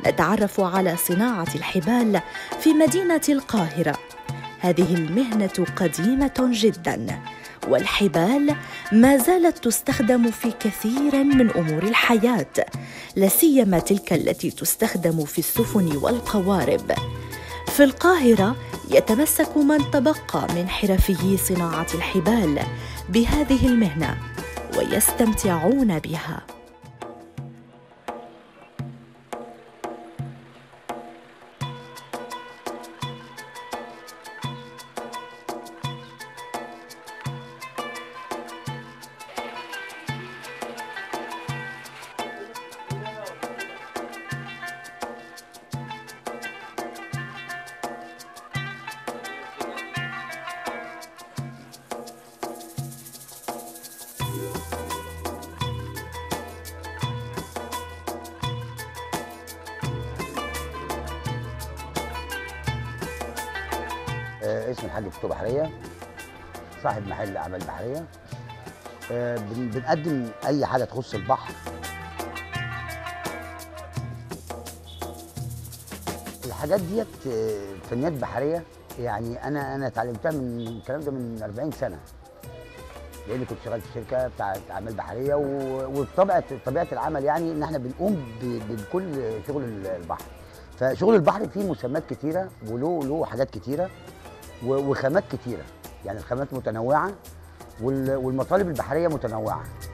نتعرف على صناعة الحبال في مدينة القاهرة هذه المهنة قديمة جدا والحبال ما زالت تستخدم في كثير من امور الحياه لا سيما تلك التي تستخدم في السفن والقوارب في القاهره يتمسك من تبقى من حرفي صناعه الحبال بهذه المهنه ويستمتعون بها آه، اسمي الحاج فتوح بحريه صاحب محل اعمال بحريه آه، بن- بنقدم اي حاجه تخص البحر الحاجات ديت آه، فنيات بحريه يعني انا انا اتعلمتها من الكلام ده من 40 سنه لاني كنت شغال في شركه بتاعت اعمال بحريه و- وبطبيعه طبيعه العمل يعني ان احنا بنقوم ب- بكل شغل البحر فشغل البحر فيه مسمات كتيره وله له حاجات كتيره و- وخامات كتيره يعني الخامات متنوعه وال- والمطالب البحريه متنوعه